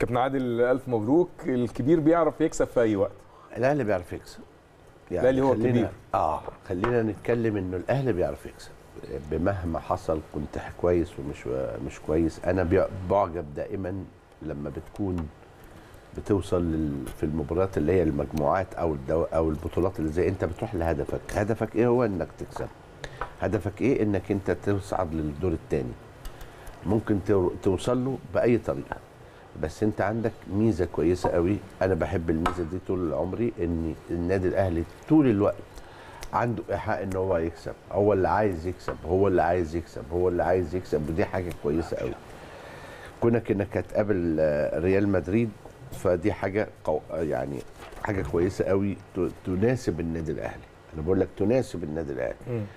كابتن عادل الف مبروك الكبير بيعرف يكسب في اي وقت الاهلي بيعرف يكسب الأهلي هو خلينا- الكبير. اه خلينا نتكلم انه الاهلي بيعرف يكسب بمهما حصل كنت كويس ومش مش كويس انا بي- بعجب دائما لما بتكون بتوصل لل- في المباريات اللي هي المجموعات او الدو او البطولات اللي زي انت بتروح لهدفك هدفك ايه هو انك تكسب هدفك ايه انك انت تصعد للدور الثاني ممكن تو- توصل له باي طريقه بس انت عندك ميزه كويسه قوي انا بحب الميزه دي طول عمري ان النادي الاهلي طول الوقت عنده ايحاء ان هو يكسب هو اللي عايز يكسب هو اللي عايز يكسب هو اللي عايز يكسب ودي حاجه كويسه قوي كونك انك هتقابل آه، ريال مدريد فدي حاجه قو... يعني حاجه كويسه قوي ت- تناسب النادي الاهلي انا بقول لك تناسب النادي الاهلي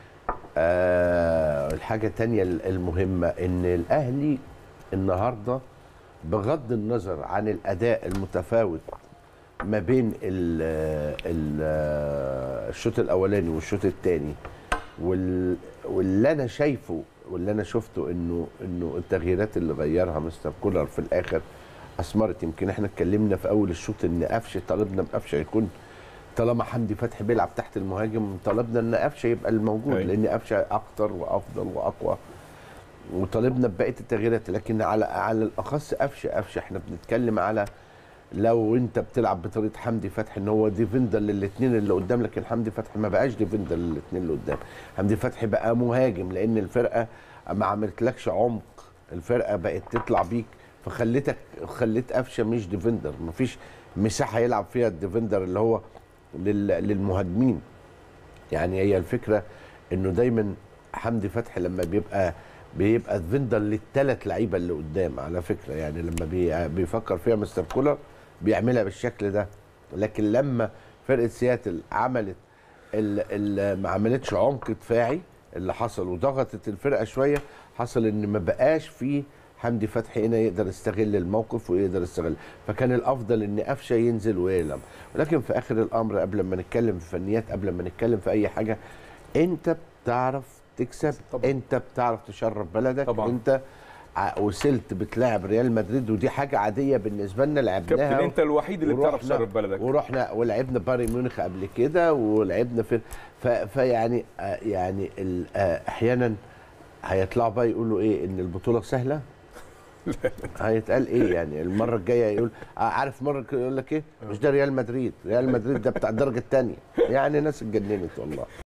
آه الحاجه الثانيه المهمه ان الاهلي النهارده بغض النظر عن الاداء المتفاوت ما بين ال ال الشوط الاولاني والشوط الثاني وال واللي انا شايفه واللي انا شفته انه انه التغييرات اللي غيرها مستر كولر في الاخر اثمرت يمكن احنا اتكلمنا في اول الشوط ان قفشه طالبنا بقفشه يكون طالما حمدي فتحي بيلعب تحت المهاجم طلبنا ان قفشه يبقى الموجود أيوة. لان قفشه اكتر وافضل واقوى وطالبنا ببقيه التغييرات لكن على على الاخص قفشه قفشه احنا بنتكلم على لو انت بتلعب بطريقه حمدي فتحي ان هو ديفندر للاثنين اللي قدام لكن حمدي فتحي ما بقاش ديفندر للاثنين اللي قدام حمدي فتحي بقى مهاجم لان الفرقه ما عملتلكش عمق الفرقه بقت تطلع بيك فخليتك خليت قفشه مش ديفندر مفيش مساحه يلعب فيها الديفندر اللي هو لل- للمهاجمين يعني هي الفكره انه دايما حمدي فتحي لما بيبقى بيبقى ديفندر للثلاث لعيبه اللي قدام على فكره يعني لما بي بيفكر فيها مستر كولر بيعملها بالشكل ده لكن لما فرقه سياتل عملت ال ال ما عملتش عمق دفاعي اللي حصل وضغطت الفرقه شويه حصل ان ما بقاش فيه حمدي فتحي هنا يقدر يستغل الموقف ويقدر يستغل فكان الافضل ان قفشه ينزل ويلعب ولكن في اخر الامر قبل ما نتكلم في فنيات قبل ما نتكلم في اي حاجه انت بتعرف تكسب طبعا. انت بتعرف تشرف بلدك طبعا. انت ع- وصلت بتلاعب ريال مدريد ودي حاجه عاديه بالنسبه لنا لعبناها كابتن انت الوحيد اللي بتعرف ورحنا- تشرف بلدك ورحنا ولعبنا بايرن ميونخ قبل كده ولعبنا في ف- فيعني آه، يعني ال- آه، احيانا هيطلعوا بقى يقولوا ايه ان البطوله سهله هيتقال ايه يعني المره الجايه يقول آه، عارف مره كده يقول لك ايه مش ده ريال مدريد ريال مدريد ده بتاع الدرجه الثانيه يعني ناس اتجننت والله